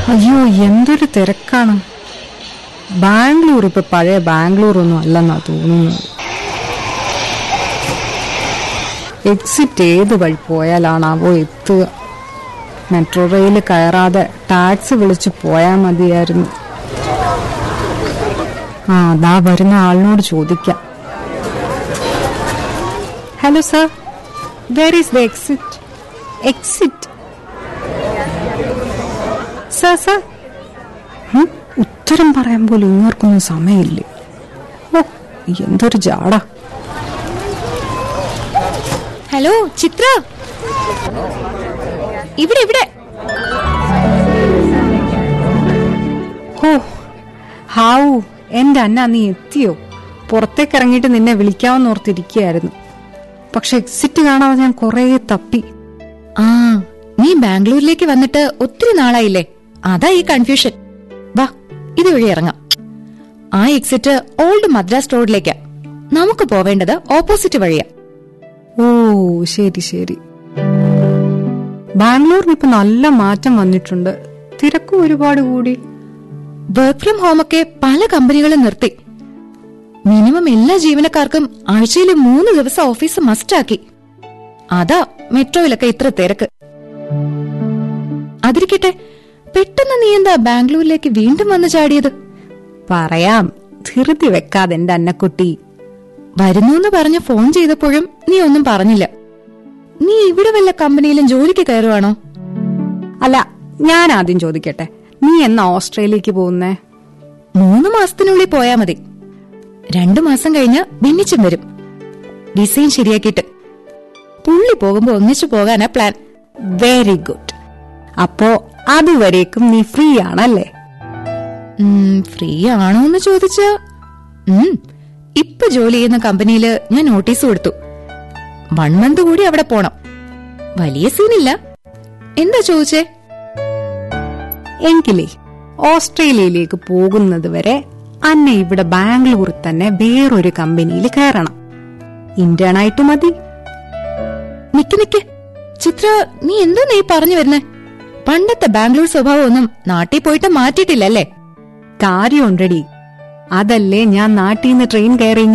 അയ്യോ എന്തൊരു തിരക്കാണ് ബാംഗ്ലൂർ ഇപ്പൊ പഴയ ബാംഗ്ലൂർ ഒന്നും അല്ലെന്നാ തോന്നുന്നത് എക്സിറ്റ് ഏത് വഴി പോയാലാണാവോ എത്തുക മെട്രോ റെയിൽ കയറാതെ ടാക്സി വിളിച്ച് പോയാൽ മതിയായിരുന്നു ആ അതാ വരുന്ന ആളിനോട് ചോദിക്കാം hello sir where is the exit exit sir sir um, ഉത്തരം പറയാൻ പോലും ഇങ്ങോർക്കൊന്നും സമയമില്ലേ ഓ എന്തൊരു ജാട ഹലോ ചിത്ര ഇവിടെ ഇവിടെ ഓ ഹാവു എന്റെ അന്ന നീ എത്തിയോ പുറത്തേക്ക് ഇറങ്ങിയിട്ട് നിന്നെ വിളിക്കാമെന്ന് ഓർത്തിരിക്കുകയായിരുന്നു പക്ഷെ എക്സിറ്റ് കാണാതെ ഞാൻ കുറേ തപ്പി ആ നീ ബാംഗ്ലൂരിലേക്ക് വന്നിട്ട് ഒത്തിരി നാളായില്ലേ അതാ ഈ കൺഫ്യൂഷൻ വാ ഇതുവഴി ഇറങ്ങാം ആ എക്സിറ്റ് ഓൾഡ് മദ്രാസ് റോഡിലേക്കാ നമുക്ക് പോവേണ്ടത് ഓപ്പോസിറ്റ് വഴിയാ ഓ ശരി ശരി ബാംഗ്ലൂരിന് ഇപ്പൊ നല്ല മാറ്റം വന്നിട്ടുണ്ട് തിരക്കും ഒരുപാട് കൂടി വർക്ക് ഫ്രം ഹോമൊക്കെ പല കമ്പനികളും നിർത്തി മിനിമം എല്ലാ ജീവനക്കാർക്കും ആഴ്ചയിൽ മൂന്ന് ദിവസം ഓഫീസ് മസ്റ്റാക്കി അതാ മെട്രോയിലൊക്കെ ഇത്ര തിരക്ക് അതിരിക്കട്ടെ പെട്ടെന്ന് നീ എന്താ ബാംഗ്ലൂരിലേക്ക് വീണ്ടും വന്നു ചാടിയത് പറയാം ധൃതി വെക്കാതെ എന്റെ അന്നക്കുട്ടി വരുന്നു പറഞ്ഞ് ഫോൺ ചെയ്തപ്പോഴും നീ ഒന്നും പറഞ്ഞില്ല നീ ഇവിടെ വല്ല കമ്പനിയിലും ജോലിക്ക് കയറുവാണോ അല്ല ഞാൻ ആദ്യം ചോദിക്കട്ടെ നീ എന്നാ ഓസ്ട്രേലിയക്ക് പോകുന്നേ മൂന്ന് മാസത്തിനുള്ളിൽ പോയാ മതി രണ്ടു മാസം കഴിഞ്ഞ് ഭിന്നിച്ചും വരും ഡിസൈൻ ശരിയാക്കിയിട്ട് പുള്ളി പോകുമ്പോ ഒന്നിച്ചു പോകാനാ പ്ലാൻ വെരി ഗുഡ് അപ്പോ അതുവരേക്കും നീ ഫ്രീ ആണല്ലേ ഉം, ഫ്രീ ആണോ എന്ന് ചോദിച്ചാ ഉം, ഇപ്പൊ ജോലി ചെയ്യുന്ന കമ്പനിയില് ഞാൻ നോട്ടീസ് കൊടുത്തു വൺ മന്ത് കൂടി അവിടെ പോണം വലിയ സീനില്ല എന്താ ചോദിച്ചേ എങ്കിലേ ഓസ്ട്രേലിയയിലേക്ക് പോകുന്നത് വരെ അന്നെ ഇവിടെ ബാംഗ്ലൂരിൽ തന്നെ വേറൊരു കമ്പനിയിൽ കയറണം ഇന്റേൺ ആയിട്ട് മതി നിക്ക് നിക്ക് ചിത്ര നീ എന്താ നീ പറഞ്ഞു വരുന്നേ പണ്ടത്തെ ബാംഗ്ലൂർ സ്വഭാവം ഒന്നും നാട്ടിൽ പോയിട്ട് മാറ്റിയിട്ടില്ലല്ലേ കാര്യമുണ്ടടി അതല്ലേ ഞാൻ നാട്ടിൽ നിന്ന് ട്രെയിൻ കയറി